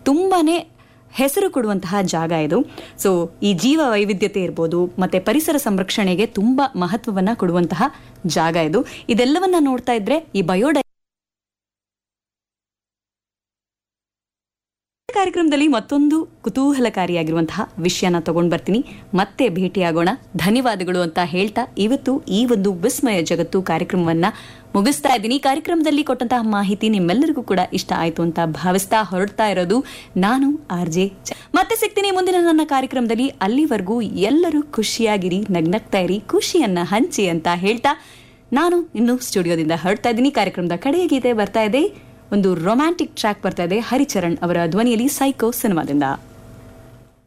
ತುಂಬಾನೇ ಹೆಸರು ಕೊಡುವಂತಹ ಜಾಗ ಇದು ಸೊ ಈ ಜೀವ ವೈವಿಧ್ಯತೆ ಇರ್ಬೋದು ಮತ್ತೆ ಪರಿಸರ ಸಂರಕ್ಷಣೆಗೆ ತುಂಬಾ ಮಹತ್ವವನ್ನ ಕೊಡುವಂತಹ ಜಾಗ ಇದು ಇದೆಲ್ಲವನ್ನ ನೋಡ್ತಾ ಇದ್ರೆ ಈ ಬಯೋಡೈ ಕಾರ್ಯಕ್ರಮದಲ್ಲಿ ಮತ್ತೊಂದು ಕುತೂಹಲಕಾರಿಯಾಗಿರುವಂತಹ ವಿಷಯನ ತಗೊಂಡ್ ಬರ್ತೀನಿ ಮತ್ತೆ ಭೇಟಿಯಾಗೋಣ ಧನ್ಯವಾದಗಳು ಅಂತ ಹೇಳ್ತಾ ಇವತ್ತು ಈ ಒಂದು ವಿಸ್ಮಯ ಜಗತ್ತು ಕಾರ್ಯಕ್ರಮವನ್ನ ಮುಗಿಸ್ತಾ ಇದ್ದೀನಿ ಕಾರ್ಯಕ್ರಮದಲ್ಲಿ ಕೊಟ್ಟಂತಹ ಮಾಹಿತಿ ನಿಮ್ಮೆಲ್ಲರಿಗೂ ಕೂಡ ಇಷ್ಟ ಆಯ್ತು ಅಂತ ಭಾವಿಸ್ತಾ ಹೊರಡ್ತಾ ಇರೋದು ನಾನು ಆರ್ ಜೆ ಮತ್ತೆ ಸಿಗ್ತೀನಿ ಮುಂದಿನ ನನ್ನ ಕಾರ್ಯಕ್ರಮದಲ್ಲಿ ಅಲ್ಲಿವರೆಗೂ ಎಲ್ಲರೂ ಖುಷಿಯಾಗಿರಿ ನಗ್ನಗ್ತಾ ಇರಿ ಖುಷಿಯನ್ನ ಹಂಚಿ ಅಂತ ಹೇಳ್ತಾ ನಾನು ಇನ್ನು ಸ್ಟುಡಿಯೋದಿಂದ ಹೊರಡ್ತಾ ಇದ್ದೀನಿ ಕಾರ್ಯಕ್ರಮದ ಕಡೆಯ ಗೀತೆ ಬರ್ತಾ ಇದೆ ಒಂದು ರೊಮ್ಯಾಂಟಿಕ್ ಟ್ರ್ಯಾಕ್ ಬರ್ತಾ ಇದೆ ಹರಿಚರಣ್ ಅವರ ಧ್ವನಿಯಲ್ಲಿ ಸೈಕೋ ಸಿನಿಮಾದಿಂದ